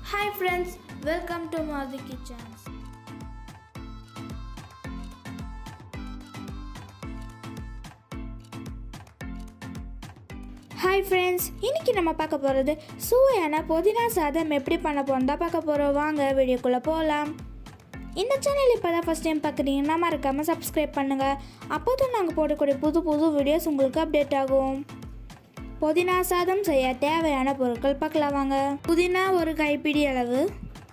Hi friends, welcome to Madhu Kitchens. Hi friends இன்னைக்கு நம்ம பார்க்க போகிறது சுவையான புதினா சாதம் எப்படி பண்ண போகிறோம் தான் பார்க்க போகிறோம் வாங்க வீடியோக்குள்ளே போகலாம் இந்த சேனல் இப்போ தான் ஃபஸ்ட் டைம் பார்க்குறீங்கன்னா மறக்காமல் சப்ஸ்கிரைப் பண்ணுங்கள் அப்போ தான் நாங்கள் போடக்கூடிய புது புது வீடியோஸ் உங்களுக்கு அப்டேட் ஆகும் புதினா சாதம் செய்ய தேவையான பொருட்கள் பார்க்கலாம் வாங்க புதினா ஒரு கைப்பிடி அளவு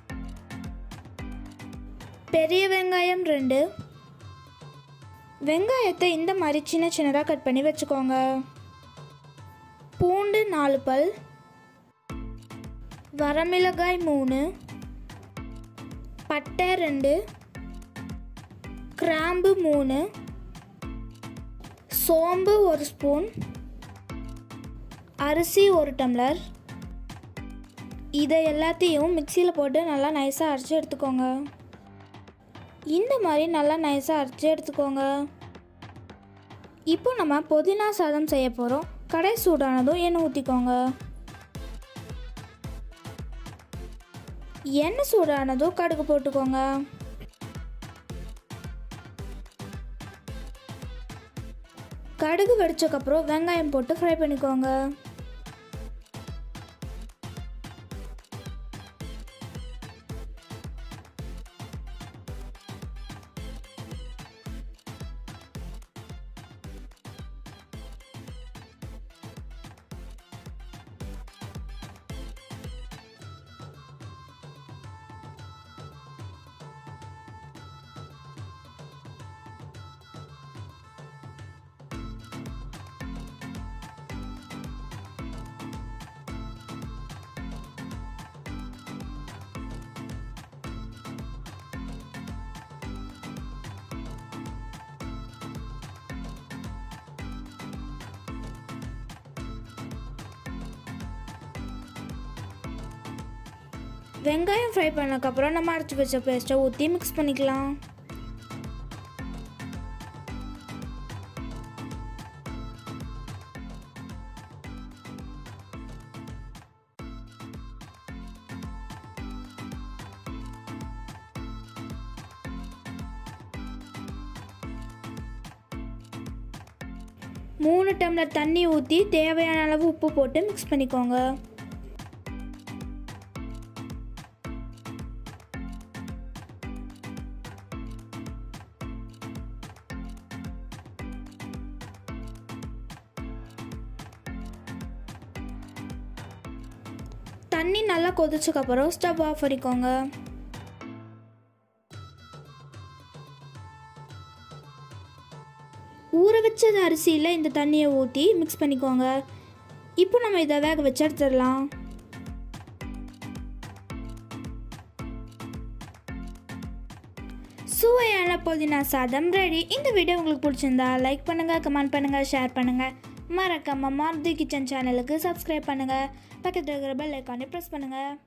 பெரிய வெங்காயம் ரெண்டு வெங்காயத்தை இந்த மாதிரி சின்ன சின்னதாக கட் பண்ணி வச்சுக்கோங்க பூண்டு நாலு பல் வரமிளகாய் மூணு பட்டை ரெண்டு கிராம்பு மூணு சோம்பு ஒரு ஸ்பூன் அரிசி ஒரு டம்ளர் இதை எல்லாத்தையும் மிக்சியில் போட்டு நல்லா நைஸாக அரைச்சி எடுத்துக்கோங்க இந்த மாதிரி நல்லா நைஸாக அரைச்சி எடுத்துக்கோங்க இப்போ நம்ம புதினா சாதம் செய்ய போகிறோம் கடை சூடானதும் எண்ணெய் ஊற்றிக்கோங்க எண்ணெய் சூடானதும் கடுகு போட்டுக்கோங்க கடுகு வெடிச்சக்கப்புறம் வெங்காயம் போட்டு ஃப்ரை பண்ணிக்கோங்க வெங்காயம் ஃப்ரை பண்ணதுக்கப்புறம் நம்ம அரைச்சி வச்ச பேஸ்ட்டை ஊற்றி மிக்ஸ் பண்ணிக்கலாம் மூணு டம்ளர் தண்ணி ஊற்றி தேவையான அளவு உப்பு போட்டு மிக்ஸ் பண்ணிக்கோங்க தண்ணி நல்லா கொதிச்சக்கப்புறம் ஸ்டவ் ஆஃப் பண்ணிக்கோங்க ஊற வச்ச அரிசியில் இந்த தண்ணியை ஊற்றி மிக்ஸ் பண்ணிக்கோங்க இப்போ நம்ம இதை வேக வச்சு எடுத்துடலாம் சுவையான புதினா சாதம் ரெடி இந்த வீடியோ உங்களுக்கு பிடிச்சிருந்தா லைக் பண்ணுங்கள் கமெண்ட் பண்ணுங்கள் ஷேர் பண்ணுங்கள் மறக்காம மாருதி கிச்சன் சேனலுக்கு சப்ஸ்கிரைப் பண்ணுங்கள் பக்கத்தில் இருக்கிற பெல் ஐக்கானே ப்ரெஸ் பண்ணுங்கள்